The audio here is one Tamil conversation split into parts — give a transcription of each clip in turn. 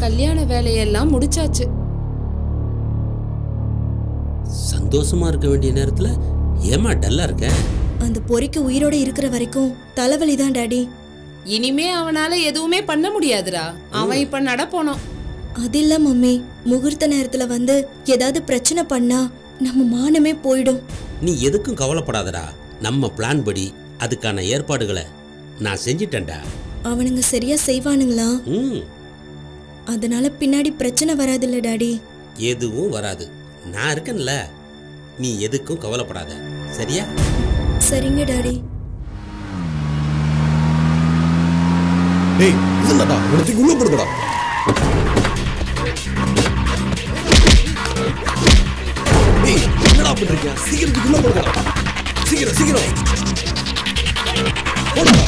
கல்யாண வேலையெல்லாம் முடிச்சாச்சு சந்தோஷமா இருக்க வேண்டிய நேரத்துல ஏமா டல்லா இருக்க அந்த பொறிக்கு உயிரோட இருக்கிற வரைக்கும் தலைவலி தான் டாடி இனிமே அவனால எதுவுமே பண்ண முடியாதுடா அவன் இப்ப நடப்போனோம் அது இல்ல மம்மி முகூர்த்த நேரத்துல வந்து ஏதாவது பிரச்சனை பண்ணா நம்ம மானமே போயிடும் நீ எதுக்கும் கவலைப்படாதடா நம்ம பிளான் படி அதுக்கான ஏற்பாடுகளை நான் செஞ்சிட்டேன்டா அவனுங்க சரியா செய்வானுங்களா ம் அதனால பின்னாடி பிரச்சனை வராதுல்ல டாடி எதுவும் வராது நான் இருக்கேன்ல நீ எதுக்கும் கவலைப்படாத சரியா சரிங்க டாடி டேய் இதுதான்டா உனக்கு உள்ள போடுடா டேய் என்னடா பண்றீங்க சீக்கிரத்துக்கு உள்ள போடுடா சீக்கிரம் சீக்கிரம் போடுடா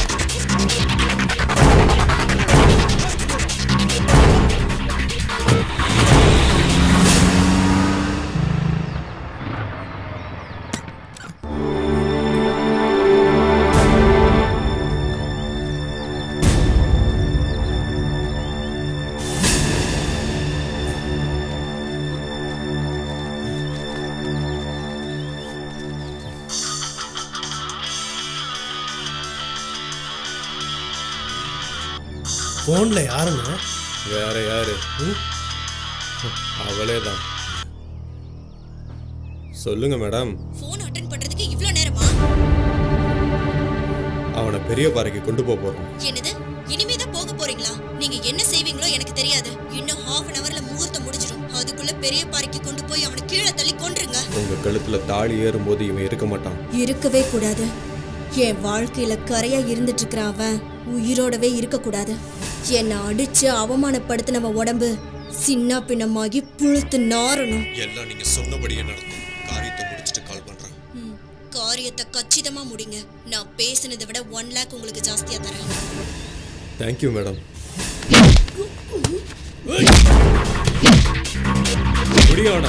போன்ல யாருங்க வேற யாரு அவளே தான் சொல்லுங்க மேடம் போன் அட்டன் பண்றதுக்கு இவ்ளோ நேரமா அவனை பெரிய பாறைக்கு கொண்டு போக போறோம் என்னது இனிமே தான் போக போறீங்களா நீங்க என்ன செய்வீங்களோ எனக்கு தெரியாது இன்னும் ஹாஃப் அன் அவர்ல முகூர்த்தம் முடிஞ்சிடும் அதுக்குள்ள பெரிய பாறைக்கு கொண்டு போய் அவனை கீழே தள்ளி கொன்றுங்க உங்க கழுத்துல தாலி ஏறும்போது இவன் இருக்க மாட்டான் இருக்கவே கூடாது என் வாழ்க்கையில கரையா இருந்துட்டு இருக்கிற அவன் உயிரோடவே இருக்க கூடாது என்னை அடிச்சு அவமானப்படுத்தினவன் உடம்பு சின்ன பின்னமாகி புழுத்து நாறணும் எல்லாம் நீங்க சொன்னபடியே நடக்கும் காரியத்தை முடிச்சிட்டு கால் பண்றேன் ம், காரியத்தை கச்சிதமா முடிங்க நான் பேசினதை விட ஒன் லேக் உங்களுக்கு ஜாஸ்தியா தரேன் தேங்க்யூ மேடம் முடியாடா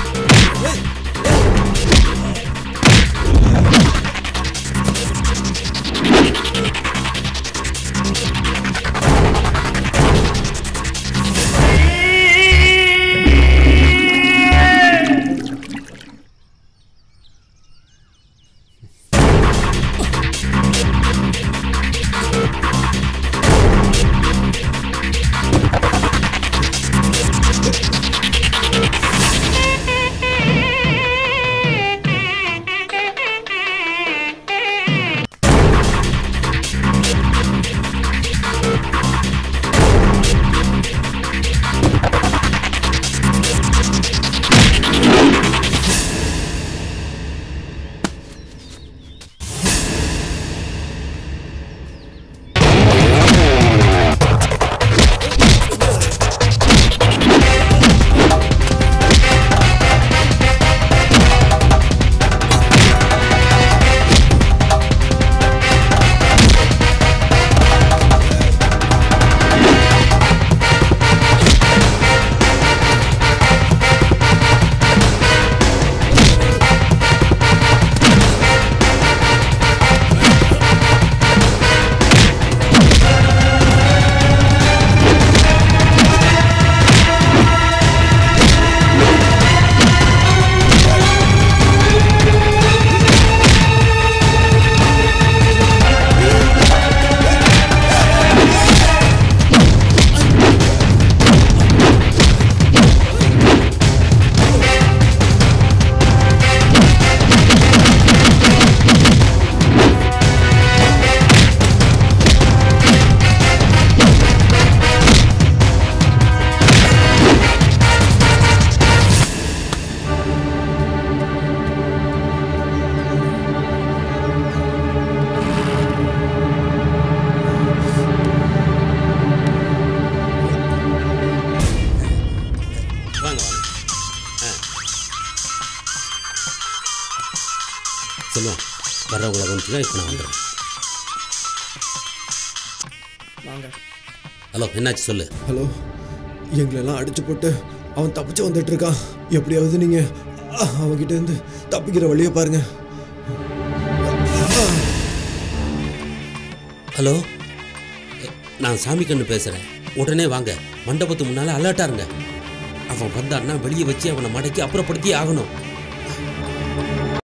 வாங்க வாங்க ஆ சொல்லுவான் வர்றவங்கள வந்துட்டு இப்போ நான் வந்துடுறேன் வாங்க ஹலோ என்னாச்சு சொல்லு ஹலோ எங்களெல்லாம் அடிச்சு போட்டு அவன் தப்பிச்சு வந்துட்டு இருக்கான் எப்படியாவது நீங்க அஹ், அவன்கிட்ட இருந்து தப்பிக்கிற வழியை பாருங்க ஹலோ நான் சாமி கண்ணு பேசுகிறேன் உடனே வாங்க மண்டபத்து முன்னால அலர்ட்டா இருங்க அவன் வந்தான்னா வெளியே வச்சு அவனை மடக்கி அப்புறப்படுத்தி ஆகணும்